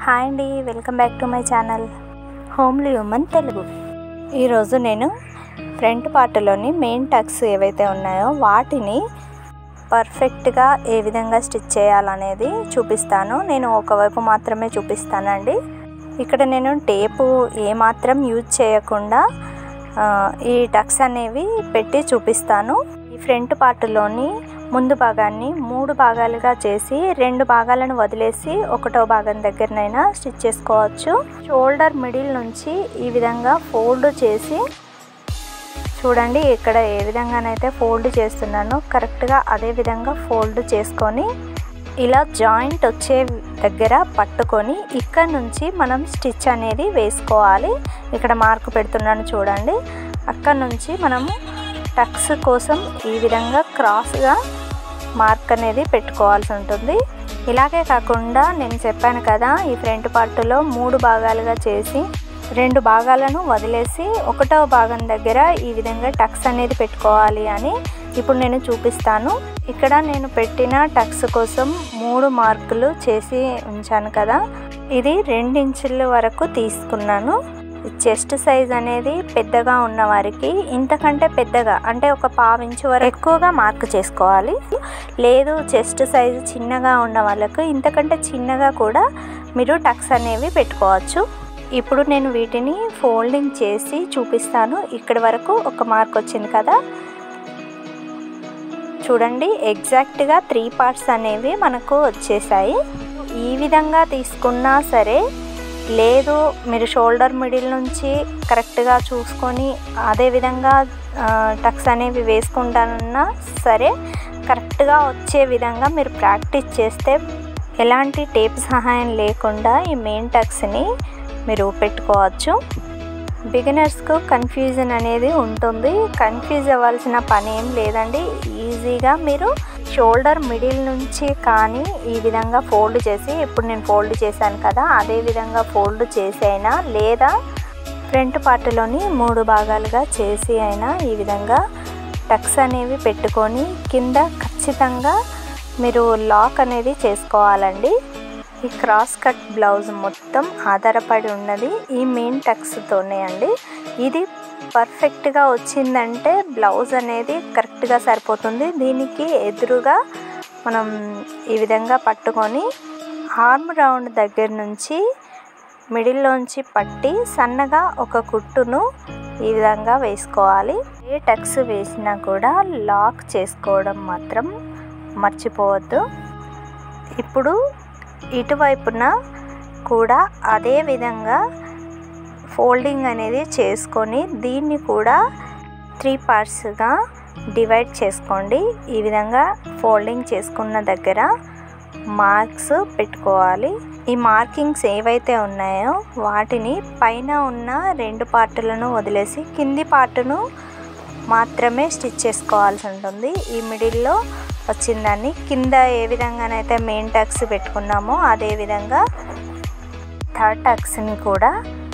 hi అండి welcome back to my channel homely women Telugu ఈరోజు నేను ఫ్రంట్ పార్ట్లోని మెయిన్ టక్స్ ఏవైతే ఉన్నాయో వాటిని పర్ఫెక్ట్గా ఏ విధంగా స్టిచ్ చేయాలనేది చూపిస్తాను నేను ఒకవైపు మాత్రమే చూపిస్తానండి ఇక్కడ నేను టేపు ఏమాత్రం యూజ్ చేయకుండా ఆ, ఈ టక్స్ అనేవి పెట్టి చూపిస్తాను ఈ ఫ్రంట్ పార్ట్లోని ముందు భాగాన్ని మూడు భాగాలుగా చేసి రెండు భాగాలను వదిలేసి ఒకటో భాగం దగ్గరనైనా స్టిచ్ చేసుకోవచ్చు షోల్డర్ మిడిల్ నుంచి ఈ విధంగా ఫోల్డ్ చేసి చూడండి ఇక్కడ ఏ విధంగానైతే ఫోల్డ్ చేస్తున్నానో కరెక్ట్గా అదే విధంగా ఫోల్డ్ చేసుకొని ఇలా జాయింట్ వచ్చే దగ్గర పట్టుకొని ఇక్కడ నుంచి మనం స్టిచ్ అనేది వేసుకోవాలి ఇక్కడ మార్క్ పెడుతున్నాను చూడండి అక్కడ నుంచి మనము టక్స్ కోసం ఈ విధంగా క్రాస్గా మార్క్ అనేది పెట్టుకోవాల్సి ఉంటుంది ఇలాగే కాకుండా నేను చెప్పాను కదా ఈ ఫ్రంట్ పార్ట్లో మూడు భాగాలుగా చేసి రెండు భాగాలను వదిలేసి ఒకటవ భాగం దగ్గర ఈ విధంగా టక్స్ అనేది పెట్టుకోవాలి అని ఇప్పుడు నేను చూపిస్తాను ఇక్కడ నేను పెట్టిన టక్స్ కోసం మూడు మార్కులు చేసి ఉంచాను కదా ఇది రెండించుల వరకు తీసుకున్నాను చెస్ట్ సైజ్ అనేది పెద్దగా ఉన్న వారికి ఇంతకంటే పెద్దగా అంటే ఒక పావించు వరకు ఎక్కువగా మార్క్ చేసుకోవాలి లేదు చెస్ట్ సైజు చిన్నగా ఉన్న వాళ్ళకు ఇంతకంటే చిన్నగా కూడా మీరు టక్స్ అనేవి పెట్టుకోవచ్చు ఇప్పుడు నేను వీటిని ఫోల్డింగ్ చేసి చూపిస్తాను ఇక్కడి వరకు ఒక మార్క్ వచ్చింది కదా చూడండి ఎగ్జాక్ట్గా త్రీ పార్ట్స్ అనేవి మనకు వచ్చేసాయి ఈ విధంగా తీసుకున్నా సరే లేదు మీరు షోల్డర్ మిడిల్ నుంచి కరెక్ట్గా చూసుకొని అదే విధంగా టక్స్ అనేవి వేసుకుంటానన్నా సరే కరెక్ట్గా వచ్చే విధంగా మీరు ప్రాక్టీస్ చేస్తే ఎలాంటి టేప్ సహాయం లేకుండా ఈ మెయిన్ టక్స్ని మీరు పెట్టుకోవచ్చు బిగినర్స్కు కన్ఫ్యూజన్ అనేది ఉంటుంది కన్ఫ్యూజ్ అవ్వాల్సిన పని ఏం లేదండి ఈజీగా మీరు షోల్డర్ మిడిల్ నుంచి కానీ ఈ విధంగా ఫోల్డ్ చేసి ఇప్పుడు నేను ఫోల్డ్ చేశాను కదా అదే విధంగా ఫోల్డ్ చేసి అయినా లేదా ఫ్రంట్ పార్ట్లోని మూడు భాగాలుగా చేసి అయినా ఈ విధంగా టక్స్ అనేవి పెట్టుకొని కింద ఖచ్చితంగా మీరు లాక్ అనేది చేసుకోవాలండి ఈ క్రాస్ కట్ బ్లౌజ్ మొత్తం ఆధారపడి ఉన్నది ఈ మెయిన్ టక్స్తోనే అండి ఇది పర్ఫెక్ట్గా వచ్చిందంటే బ్లౌజ్ అనేది కరెక్ట్గా సరిపోతుంది దీనికి ఎదురుగా మనం ఈ విధంగా పట్టుకొని ఆర్మ్ రౌండ్ దగ్గర నుంచి మిడిల్లోంచి పట్టి సన్నగా ఒక కుట్టును ఈ విధంగా వేసుకోవాలి ఏ టక్స్ వేసినా కూడా లాక్ చేసుకోవడం మాత్రం మర్చిపోవద్దు ఇప్పుడు ఇటువైపున కూడా అదే విధంగా ఫోల్డింగ్ అనేది చేసుకొని దీన్ని కూడా త్రీ పార్ట్స్గా డివైడ్ చేసుకోండి ఈ విధంగా ఫోల్డింగ్ చేసుకున్న దగ్గర మార్క్స్ పెట్టుకోవాలి ఈ మార్కింగ్స్ ఏవైతే ఉన్నాయో వాటిని పైన ఉన్న రెండు పార్టులను వదిలేసి కింది పార్టును మాత్రమే స్టిచ్ చేసుకోవాల్సి ఉంటుంది ఈ మిడిల్లో వచ్చిందాన్ని కింద ఏ విధంగానైతే మెయిన్ టక్స్ పెట్టుకున్నామో అదే విధంగా థర్డ్ టక్స్ని కూడా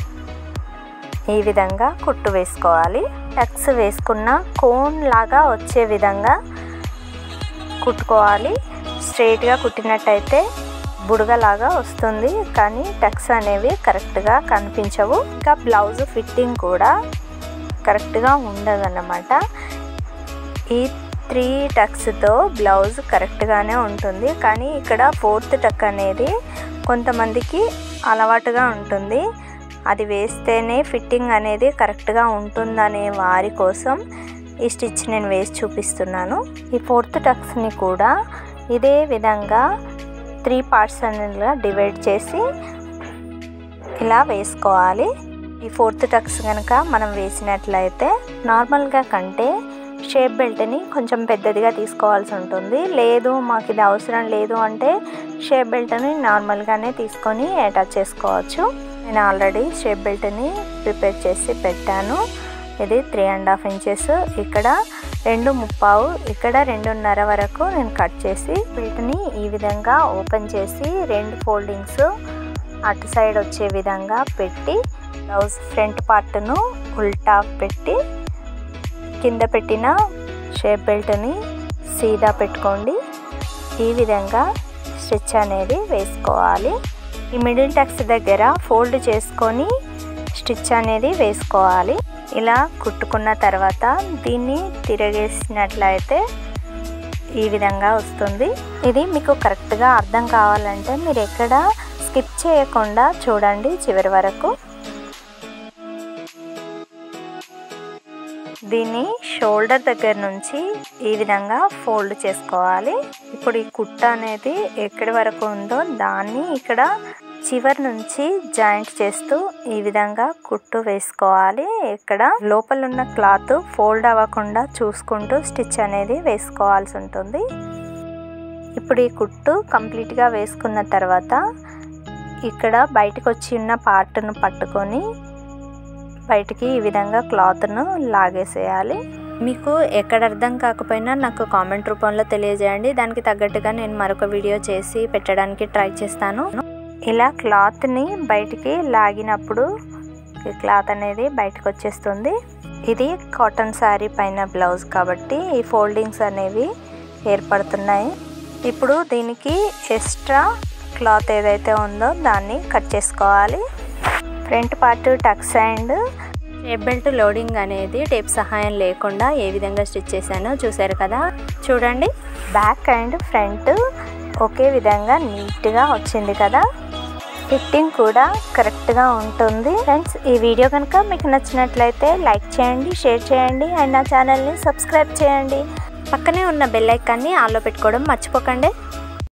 ఈ విధంగా కుట్టు వేసుకోవాలి టక్స్ వేసుకున్న కోన్ లాగా వచ్చే విధంగా కుట్టుకోవాలి స్ట్రైట్గా కుట్టినట్టయితే బుడగలాగా వస్తుంది కానీ టక్స్ అనేవి కరెక్ట్గా కనిపించవు ఇంకా బ్లౌజ్ ఫిట్టింగ్ కూడా కరెక్ట్గా ఉండదన్నమాట ఈ త్రీ టక్స్తో బ్లౌజ్ కరెక్ట్గానే ఉంటుంది కానీ ఇక్కడ ఫోర్త్ టక్ అనేది కొంతమందికి అలవాటుగా ఉంటుంది అది వేస్తేనే ఫిట్టింగ్ అనేది కరెక్ట్గా ఉంటుందనే వారి కోసం ఈ స్టిచ్ నేను వేసి చూపిస్తున్నాను ఈ ఫోర్త్ టక్స్ని కూడా ఇదే విధంగా త్రీ పార్ట్స్ అనేలా డివైడ్ చేసి ఇలా వేసుకోవాలి ఈ ఫోర్త్ టక్స్ కనుక మనం వేసినట్లయితే నార్మల్గా కంటే షేప్ బెల్ట్ని కొంచెం పెద్దదిగా తీసుకోవాల్సి ఉంటుంది లేదు మాకు ఇది అవసరం లేదు అంటే షేప్ బెల్ట్ని నార్మల్గానే తీసుకొని అటాచ్ చేసుకోవచ్చు నేను ఆల్రెడీ షేప్ బెల్ట్ని ప్రిపేర్ చేసి పెట్టాను ఇది త్రీ అండ్ హాఫ్ ఇంచెస్ ఇక్కడ రెండు ముప్పావు ఇక్కడ రెండున్నర వరకు నేను కట్ చేసి బెల్ట్ని ఈ విధంగా ఓపెన్ చేసి రెండు ఫోల్డింగ్స్ అటు సైడ్ వచ్చే విధంగా పెట్టి బ్లౌజ్ ఫ్రంట్ పార్ట్ను ఉల్టా పెట్టి కింద పెట్టిన షేప్ బెల్ట్ని సీదా పెట్టుకోండి ఈ విధంగా స్టిచ్ అనేది వేసుకోవాలి ఈ మిడిల్ టక్స్ దగ్గర ఫోల్డ్ చేసుకొని స్టిచ్ అనేది వేసుకోవాలి ఇలా కుట్టుకున్న తర్వాత దీన్ని తిరగేసినట్లయితే ఈ విధంగా వస్తుంది ఇది మీకు కరెక్ట్గా అర్థం కావాలంటే మీరు ఎక్కడ స్కిప్ చేయకుండా చూడండి చివరి వరకు దీన్ని షోల్డర్ దగ్గర నుంచి ఈ విధంగా ఫోల్డ్ చేసుకోవాలి ఇప్పుడు ఈ కుట్ట అనేది ఎక్కడి వరకు ఉందో దాన్ని ఇక్కడ చివరి నుంచి జాయింట్ చేస్తూ ఈ విధంగా కుట్టు వేసుకోవాలి ఇక్కడ లోపల ఉన్న క్లాత్ ఫోల్డ్ అవ్వకుండా చూసుకుంటూ స్టిచ్ అనేది వేసుకోవాల్సి ఉంటుంది ఇప్పుడు ఈ కుట్టు కంప్లీట్గా వేసుకున్న తర్వాత ఇక్కడ బయటకు వచ్చి ఉన్న పార్ట్ను పట్టుకొని బయటికి ఈ విధంగా క్లాత్ను లాగేసేయాలి మీకు ఎక్కడ అర్థం కాకపోయినా నాకు కామెంట్ రూపంలో తెలియజేయండి దానికి తగ్గట్టుగా నేను మరొక వీడియో చేసి పెట్టడానికి ట్రై చేస్తాను ఇలా క్లాత్ని బయటికి లాగినప్పుడు ఈ క్లాత్ అనేది బయటకు వచ్చేస్తుంది ఇది కాటన్ శారీ పైన బ్లౌజ్ కాబట్టి ఈ ఫోల్డింగ్స్ అనేవి ఏర్పడుతున్నాయి ఇప్పుడు దీనికి ఎక్స్ట్రా క్లాత్ ఏదైతే ఉందో దాన్ని కట్ చేసుకోవాలి front part tucks and shape belt loading అనేది టేప్ సహాయం లేకుండా ఏ విధంగా స్టిచ్ చేశానో చూసారు కదా చూడండి బ్యాక్ అండ్ ఫ్రంట్ ఒకే విధంగా నీట్గా వచ్చింది కదా ఫిట్టింగ్ కూడా కరెక్ట్గా ఉంటుంది ఫ్రెండ్స్ ఈ వీడియో కనుక మీకు నచ్చినట్లయితే లైక్ చేయండి షేర్ చేయండి అండ్ నా ఛానల్ని సబ్స్క్రైబ్ చేయండి పక్కనే ఉన్న బెల్ ఐకాన్ని ఆన్లో పెట్టుకోవడం మర్చిపోకండి